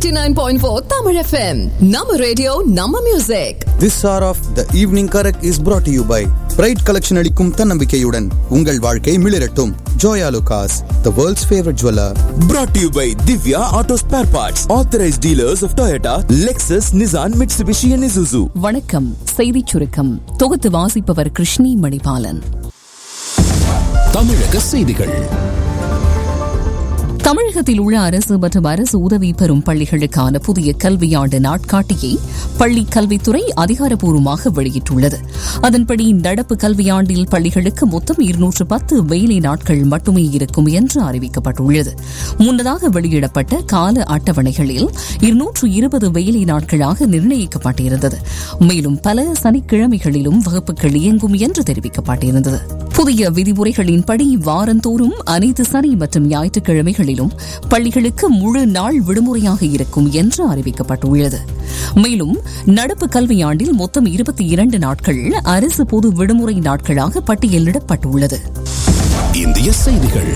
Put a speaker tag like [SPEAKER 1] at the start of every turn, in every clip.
[SPEAKER 1] 89.4 Tamil FM. Nama radio, Nama music.
[SPEAKER 2] This hour of the evening correct is brought to you by bright collection அளிக்கும் தன்னம்பிக்கையுடன் உங்கள் வாழ்க்கை மிளிரட்டும் Joya லுகாஸ் the world's favorite jeweler
[SPEAKER 3] Brought to you by Divya Auto Spare Parts, authorized dealers of Toyota, Lexus, Nissan, Mitsubishi, and Isuzu.
[SPEAKER 4] வணக்கம் செய்திச் சுருக்கம் தொகுத்து வாசிப்பவர் கிருஷ்ணி மணிபாலன்
[SPEAKER 5] தமிழக செய்திகள்
[SPEAKER 4] தமிழகத்தில் உள்ள அரசு மற்றும் அரசு உதவி பெறும் பள்ளிகளுக்கான புதிய கல்வியாண்டு நாட்காட்டியை பள்ளி கல்வித்துறை அதிகாரப்பூர்வமாக வெளியிட்டுள்ளது அதன்படி நடப்பு கல்வியாண்டில் பள்ளிகளுக்கு மொத்தம் இருநூற்று பத்து வேலை நாட்கள் மட்டுமே இருக்கும் என்று அறிவிக்கப்பட்டுள்ளது முன்னதாக வெளியிடப்பட்ட கால அட்டவணைகளில் இருநூற்று இருபது வேலை நாட்களாக நிர்ணயிக்கப்பட்டிருந்தது மேலும் பல சனிக்கிழமைகளிலும் வகுப்புகள் இயங்கும் என்று தெரிவிக்கப்பட்டிருந்தது புதிய விதிமுறைகளின்படி வாரந்தோறும் அனைத்து சனி மற்றும் ஞாயிற்றுக்கிழமைகளிலும் பள்ளிகளுக்கு முழு நாள் விடுமுறையாக இருக்கும் என்று அறிவிக்கப்பட்டுள்ளது மேலும் நடப்பு கல்வியாண்டில் மொத்தம் இருபத்தி இரண்டு நாட்கள் அரசு பொது விடுமுறை நாட்களாக பட்டியலிடப்பட்டுள்ளது
[SPEAKER 5] இந்திய செய்திகள்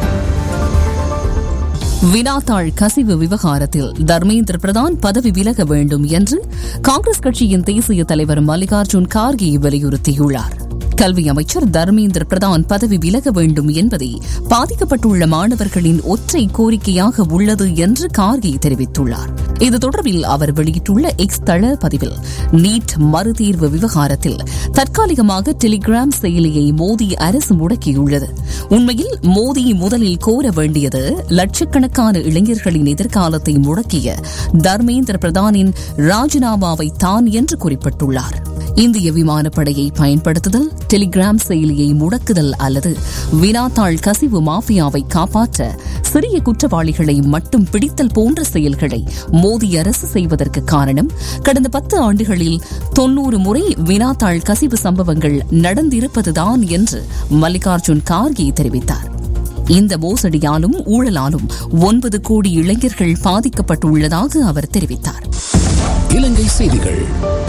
[SPEAKER 4] வினாத்தாள் கசிவு விவகாரத்தில் தர்மேந்திர பிரதான் பதவி விலக வேண்டும் என்று காங்கிரஸ் கட்சியின் தேசிய தலைவர் மல்லிகார்ஜுன் கார்கே வலியுறுத்தியுள்ளார் கல்வி அமைச்சர் தர்மேந்திர பிரதான் பதவி விலக வேண்டும் என்பதே பாதிக்கப்பட்டுள்ள மாணவர்களின் ஒற்றை கோரிக்கையாக உள்ளது என்று கார்கே தெரிவித்துள்ளார் இது தொடர்பில் அவர் வெளியிட்டுள்ள எக்ஸ் தள பதிவில் நீட் மறுதீர்வு விவகாரத்தில் தற்காலிகமாக டெலிகிராம் செயலியை மோடி அரசு முடக்கியுள்ளது உண்மையில் மோடி முதலில் கோர வேண்டியது லட்சக்கணக்கான இளைஞர்களின் எதிர்காலத்தை முடக்கிய தர்மேந்திர பிரதானின் ராஜினாமாவை தான் என்று குறிப்பிட்டுள்ளார் இந்திய விமானப்படையை பயன்படுத்துதல் டெலிகிராம் செயலியை முடக்குதல் அல்லது வினாத்தாள் கசிவு மாஃபியாவை காப்பாற்ற சிறிய குற்றவாளிகளை மட்டும் பிடித்தல் போன்ற செயல்களை மோடி அரசு செய்வதற்கு காரணம் கடந்த பத்து ஆண்டுகளில் தொன்னூறு முறை வினாத்தாள் கசிவு சம்பவங்கள் நடந்திருப்பதுதான் என்று மல்லிகார்ஜுன் கார்கே தெரிவித்தார் இந்த மோசடியாலும் ஊழலாலும் ஒன்பது கோடி இளைஞர்கள் பாதிக்கப்பட்டுள்ளதாக அவர் தெரிவித்தார்
[SPEAKER 5] இலங்கை செய்திகள்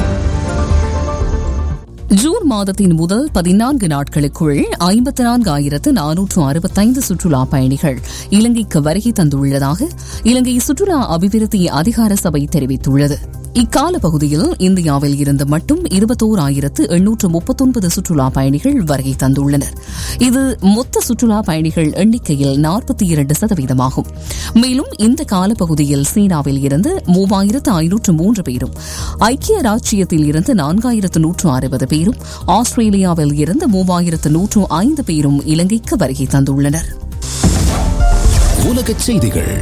[SPEAKER 4] ஜூன் மாதத்தின் முதல் பதினான்கு நாட்களுக்குள் ஐம்பத்தி நான்கு ஆயிரத்து நானூற்று அறுபத்தைந்து சுற்றுலா பயணிகள் இலங்கைக்கு வருகை தந்துள்ளதாக இலங்கை சுற்றுலா அபிவிருத்தி அதிகார சபை தெரிவித்துள்ளது இக்கால பகுதியில் இந்தியாவில் இருந்து மட்டும் இருபத்தோர் ஆயிரத்து எண்ணூற்று முப்பத்தொன்பது சுற்றுலா பயணிகள் வருகை தந்துள்ளனர் இது மொத்த சுற்றுலா பயணிகள் எண்ணிக்கையில் நாற்பத்தி இரண்டு சதவீதமாகும் மேலும் இந்த காலப்பகுதியில் சீனாவில் இருந்து மூவாயிரத்து ஐநூற்று மூன்று பேரும் ஐக்கிய ராச்சியத்தில் இருந்து நான்காயிரத்து நூற்று அறுபது பேரும் ஆஸ்திரேலியாவில் இருந்து மூவாயிரத்து நூற்று ஐந்து பேரும் இலங்கைக்கு வருகை தந்துள்ளனர்
[SPEAKER 5] உலகச் செய்திகள்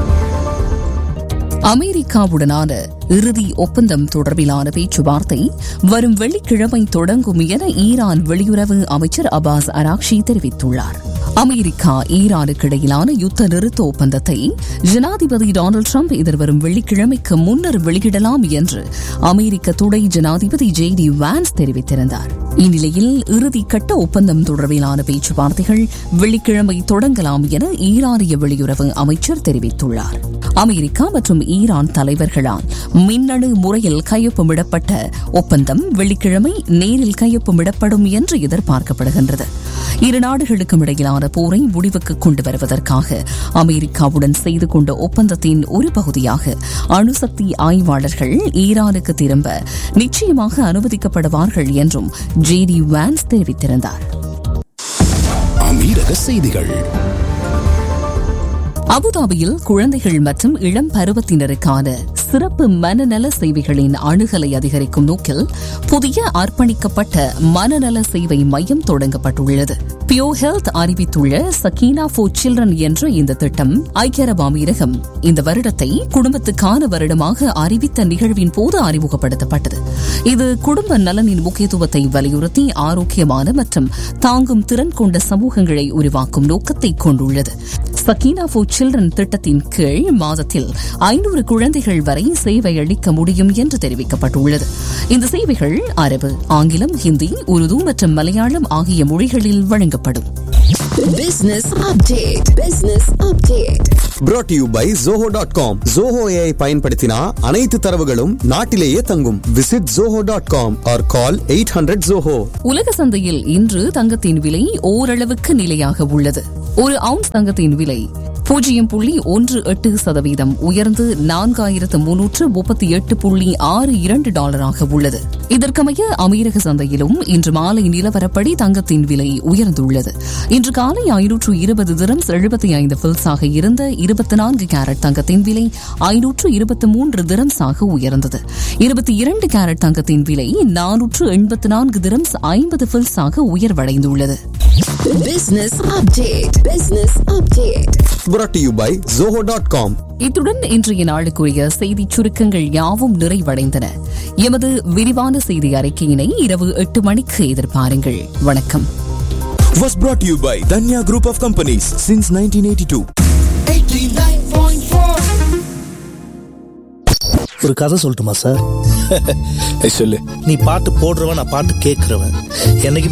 [SPEAKER 4] அமெரிக்காவுடனான இறுதி ஒப்பந்தம் தொடர்பிலான பேச்சுவார்த்தை வரும் வெள்ளிக்கிழமை தொடங்கும் என ஈரான் வெளியுறவு அமைச்சர் அபாஸ் அராக்ஷி தெரிவித்துள்ளார் அமெரிக்கா ஈரானுக்கு இடையிலான யுத்த நிறுத்த ஒப்பந்தத்தை ஜனாதிபதி டொனால்டு டிரம்ப் எதிர்வரும் வெள்ளிக்கிழமைக்கு முன்னர் வெளியிடலாம் என்று அமெரிக்க துணை ஜனாதிபதி ஜே டி வான்ஸ் தெரிவித்திருந்தார் இந்நிலையில் இறுதி கட்ட ஒப்பந்தம் தொடர்பிலான பேச்சுவார்த்தைகள் வெள்ளிக்கிழமை தொடங்கலாம் என ஈரானிய வெளியுறவு அமைச்சர் தெரிவித்துள்ளார் அமெரிக்கா மற்றும் ஈரான் தலைவர்களால் மின்னணு முறையில் கையொப்பமிடப்பட்ட ஒப்பந்தம் வெள்ளிக்கிழமை நேரில் கையொப்பமிடப்படும் என்று எதிர்பார்க்கப்படுகின்றது இரு நாடுகளுக்கும் இடையிலான போரை முடிவுக்கு கொண்டு வருவதற்காக அமெரிக்காவுடன் செய்து கொண்ட ஒப்பந்தத்தின் ஒரு பகுதியாக அணுசக்தி ஆய்வாளர்கள் ஈரானுக்கு திரும்ப நிச்சயமாக அனுமதிக்கப்படுவார்கள் என்றும் ஜே டி வான்ஸ் தெரிவித்திருந்தார்
[SPEAKER 5] அமீரக செய்திகள்
[SPEAKER 4] அபுதாபியில் குழந்தைகள் மற்றும் இளம் பருவத்தினருக்கான சிறப்பு மனநல சேவைகளின் அணுகலை அதிகரிக்கும் நோக்கில் புதிய அர்ப்பணிக்கப்பட்ட மனநல சேவை மையம் தொடங்கப்பட்டுள்ளது பியோ ஹெல்த் அறிவித்துள்ள சக்கீனா ஃபோர் சில்ட்ரன் என்ற இந்த திட்டம் ஐக்கிய அரபு அமீரகம் இந்த வருடத்தை குடும்பத்துக்கான வருடமாக அறிவித்த நிகழ்வின் போது அறிமுகப்படுத்தப்பட்டது இது குடும்ப நலனின் முக்கியத்துவத்தை வலியுறுத்தி ஆரோக்கியமான மற்றும் தாங்கும் திறன் கொண்ட சமூகங்களை உருவாக்கும் நோக்கத்தை கொண்டுள்ளது சக்கீனா ஃபோர் சில்ட்ரன் திட்டத்தின் கீழ் மாதத்தில் ஐநூறு குழந்தைகள் வரை சேவை அளிக்க முடியும் என்று தெரிவிக்கப்பட்டுள்ளது இந்த சேவைகள் அரபு ஆங்கிலம் ஹிந்தி உருது மற்றும் மலையாளம் ஆகிய மொழிகளில் வழங்கப்படும்
[SPEAKER 1] Business update. Business update.
[SPEAKER 2] brought to you by zoho dot com Zoho AI பயன்படுத்தினா அனைத்து தரவுகளும் நாட்டிலேயே தங்கும் visit zoho dot com or call eight hundred Zoho
[SPEAKER 4] உலக சந்தையில் இன்று தங்கத்தின் விலை ஓரளவுக்கு நிலையாக உள்ளது ஒரு அவுன்ஸ் தங்கத்தின் விலை பூஜ்ஜியம் புள்ளி ஒன்று எட்டு சதவீதம் உயர்ந்து நான்காயிரத்து முன்னூற்று முப்பத்தி எட்டு புள்ளி ஆறு இரண்டு டாலராக உள்ளது இதற்கமைய அமீரக சந்தையிலும் இன்று மாலை நிலவரப்படி தங்கத்தின் விலை உயர்ந்துள்ளது இன்று காலை ஐநூற்று இருபது திரம்ஸ் எழுபத்தி ஐந்து பில்ஸாக இருந்த இருபத்தி நான்கு கேரட் தங்கத்தின் விலை ஐநூற்று இருபத்தி மூன்று திரம்ஸாக உயர்ந்தது இருபத்தி இரண்டு கேரட் தங்கத்தின் விலை நானூற்று எண்பத்தி நான்கு திரம்ஸ் ஐம்பது பில்ஸாக உயர்வடைந்துள்ளது
[SPEAKER 1] Business update. Business update.
[SPEAKER 2] brought to you by zoho.com
[SPEAKER 4] இத்துடன் இன்றைய நாளுக்குரிய செய்தி சுருக்கங்கள் யாவும் நிறைவடைந்தன எமது விரிவான செய்தி அறிக்கையினை இரவு எட்டு மணிக்கு எதிர்பாருங்கள் வணக்கம்
[SPEAKER 3] Was brought to you by Danya Group of Companies since 1982.
[SPEAKER 6] ஒரு கதை சொல்லட்டுமா சார்
[SPEAKER 5] சொல்லு
[SPEAKER 6] நீ பாட்டு போடுறவன் நான் பாட்டு கேட்கிறவன் என்னைக்குமே